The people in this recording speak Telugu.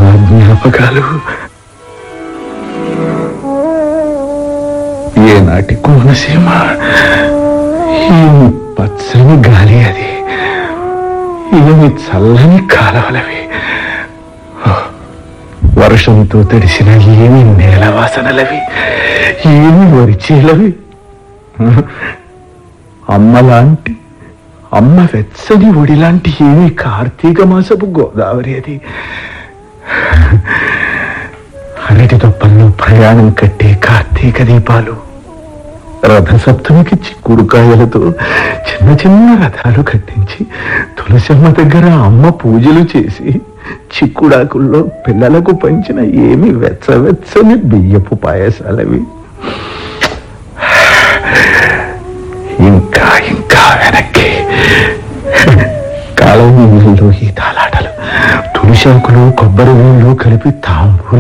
జ్ఞాపకాలు ఏనాటి కోనసీమ ఏమి పచ్చని గాలి అది ఏమి చల్లని కాలవలవి వర్షంతో తడిసిన ఏమి నేల వాసనలవి ఏమి వరిచేలవి అమ్మలాంటి అమ్మ వెచ్చని ఒడిలాంటి ఏమి కార్తీక మాసపు గోదావరి అది అరటి తొప్పల్లో ప్రయాణం కట్టే కార్తీక దీపాలు రథసప్తమికి చిక్కుడుకాయలతో చిన్న చిన్న రథాలు కట్టించి తులసమ్మ దగ్గర అమ్మ పూజలు చేసి చిక్కుడాకుల్లో పిల్లలకు పంచిన ఏమి వెచ్చవెచ్చని బియ్యపు పాయసాలవి ఇంకా ఇంకా వెనక్కి కాలం నీళ్ళలో ఈ తాలాటలు తులిశాకులు కొబ్బరి నీళ్ళు కలిపి తాంబూల